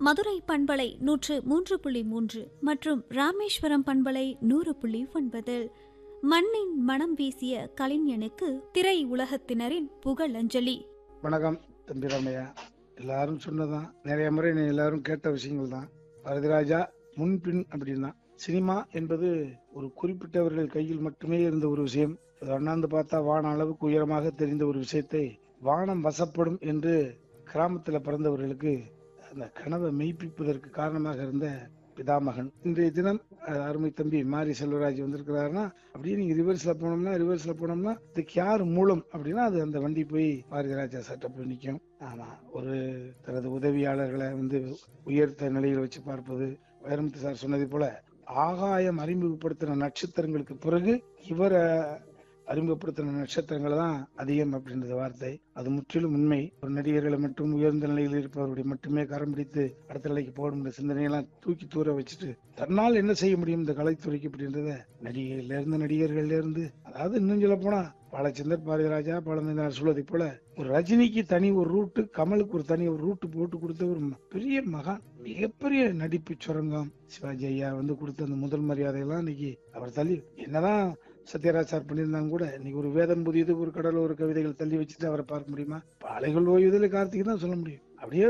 மதுரை பண்பலை நூற்று மூன்று புள்ளி மூன்று மற்றும் ராமேஸ்வரம் பண்பலை நூறு புள்ளி ஒன்பதில் மண்ணின் மனம் வீசிய கலைஞனுக்கு திரை உலகத்தினரின் புகழஞ்சலி வணக்கம் தம்பி ராமையா எல்லாரும் சொன்னதான் நிறைய முறை நீ எல்லாரும் கேட்ட விஷயங்கள் தான் வரதராஜா முன்பின் அப்படின்னா சினிமா என்பது ஒரு குறிப்பிட்டவர்கள் கையில் மட்டுமே இருந்த ஒரு விஷயம் அது அண்ணாந்து பார்த்தா வான அளவுக்கு உயரமாக தெரிந்த ஒரு விஷயத்தை வானம் வசப்படும் என்று கிராமத்துல பிறந்தவர்களுக்கு அந்த கனவை மெய்ப்பிப்பதற்கு காரணமாக இருந்த பிதாமகன் இன்றைய தினம் அஹ், அருமை தம்பி மாரி செல்வராஜ் வந்திருக்கிறாருன்னா அப்படியே நீங்க ரிவர்ஸ்ல போனோம்னா ரிவர்ஸ்ல போனோம்னா இதுக்கு யார் மூலம் அப்படின்னா அது அந்த வண்டி போய் பாரதிராஜா சட்டை போய் நிற்கும் ஆமா ஒரு தனது உதவியாளர்களை வந்து உயர்த்த நிலையில் வச்சு பார்ப்பது வைரமுத்து சார் சொன்னதை போல ஆகாயம் அறிமுகப்படுத்தின நட்சத்திரங்களுக்கு பிறகு இவரை அறிமுகப்படுத்தின நட்சத்திரங்கள் தான் அதிகம் அப்படின்றது வார்த்தை அது முற்றிலும் உண்மை ஒரு நடிகர்களை மட்டும் உயர்ந்த நிலையில் இருப்பவர்களை மட்டுமே கரம் பிடித்து அடுத்த நிலைக்கு போகணும்ன்ற சிந்தனையெல்லாம் தூக்கி தூர வச்சுட்டு தன்னால் என்ன செய்ய முடியும் இந்த கலைத்துறைக்கு அப்படின்றத நடிகைகள்ல இருந்து நடிகர்கள்ல இருந்து அதாவது இன்னும் சொல்ல போனா பாலச்சந்தர் பாரதிராஜா பாலந்தர் சொல்வதை போல ஒரு ரஜினிக்கு தனி ஒரு ரூட்டு கமலுக்கு ஒரு தனி ஒரு ரூட்டு போட்டு கொடுத்த ஒரு ம- பெரிய மகான் மிகப்பெரிய நடிப்பு சுரங்கம் சிவாஜி ஐயா வந்து கொடுத்த அந்த முதல் மரியாதையெல்லாம் இன்னைக்கு அவர் தள்ளி என்னதான் சத்யராஜ் சார் பண்ணியிருந்தாங்க கூட இன்னைக்கு ஒரு வேதம் புதியது ஒரு கடலோர கவிதைகள் தள்ளி வச்சுட்டு அவரை பார்க்க முடியுமா பாலைகள் ஓய்வதில் கார்த்திகை தான் சொல்ல முடியும் அப்படியே